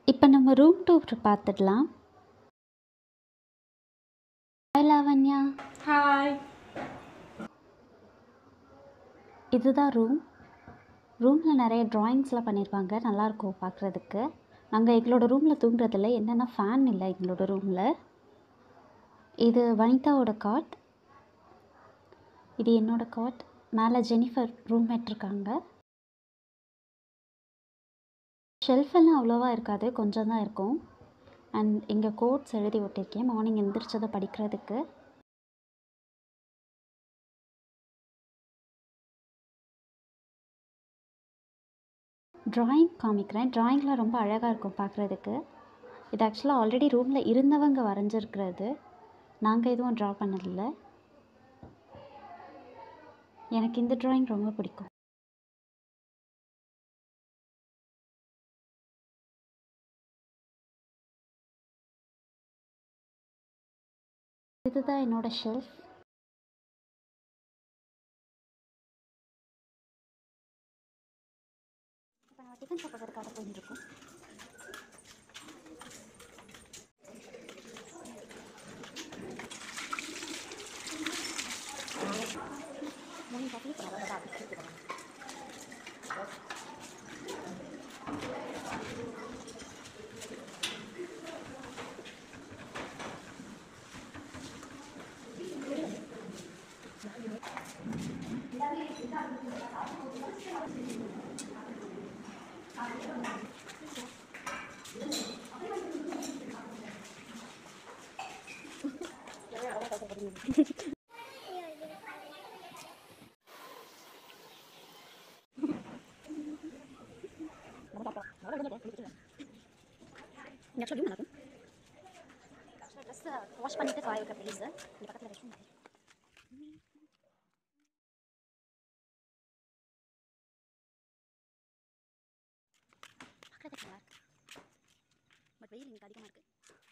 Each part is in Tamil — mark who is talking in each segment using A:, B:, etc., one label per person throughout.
A: இப்போ நம்ம ரூம் டூர் பார்த்துடலாம் ஹாய் லாவண்யா
B: ஹாய்
A: இதுதான் ரூம் ரூமில் நிறைய ட்ராயிங்ஸ்லாம் பண்ணியிருப்பாங்க நல்லாயிருக்கும் பார்க்குறதுக்கு நாங்கள் எங்களோட ரூமில் தூங்குறதில்ல என்னென்னா ஃபேன் இல்லை எங்களோட ரூமில் இது வனிதாவோட காட் இது என்னோட காட் மேலே ஜெனிஃபர் ரூம்மேட் இருக்காங்க ஷெல்ஃபெல்லாம் அவ்வளோவா இருக்காது கொஞ்சம் தான் இருக்கும் அண்ட் இங்கே கோட்ஸ் எழுதி ஒட்டியிருக்கேன் மார்னிங் எந்திரிச்சதை படிக்கிறதுக்கு ட்ராயிங் காமிக்கிறேன் ட்ராயிங்லாம் ரொம்ப அழகாக இருக்கும் பார்க்குறதுக்கு இது ஆக்சுவலாக ஆல்ரெடி ரூமில் இருந்தவங்க வரைஞ்சிருக்கிறது நாங்கள் எதுவும் ட்ரா பண்ணதில்ல எனக்கு இந்த ட்ராயிங் ரொம்ப பிடிக்கும் இதுதான் என்னோட ஷெல்ஃப் இப்போ நான் டிஃபன் சாப்பிட்றதுக்காக போயிருக்கோம் ட்ரெஸ்ஸை வாஷ் பண்ணிட்டு காய வைக்க ப்ளீஸ் இந்த பக்கத்தில் ரெஸ்ட் பார்க்குறதுக்கு நல்லா இருக்கு பட் வெயில் இன்னைக்கு அதிகமாக இருக்கு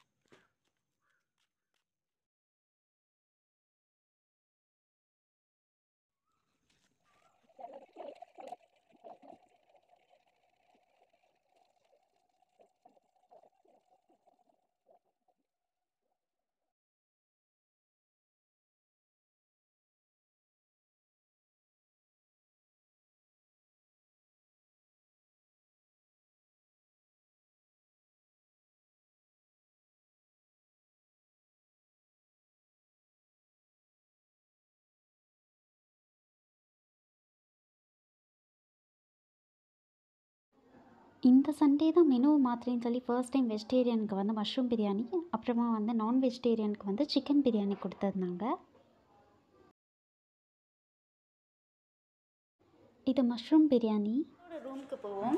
A: இந்த சண்டே தான் மெனு மாத்திரேன்னு சொல்லி ஃபர்ஸ்ட் டைம் வெஜிடேரியனுக்கு வந்து மஷ்ரூம் பிரியாணி அப்புறமா வந்து நான் வெஜிடேரியனுக்கு வந்து சிக்கன் பிரியாணி கொடுத்துருந்தாங்க இது மஷ்ரூம் பிரியாணி ரூமுக்கு போவோம்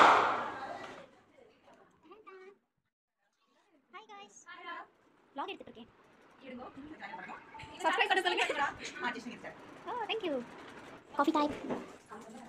A: ஹாய் காய்ஸ் vlog எடுத்துட்டு இருக்கேன்
B: சப்ஸ்கிரைப் பண்ண சொல்லுங்க
A: oh thank you coffee time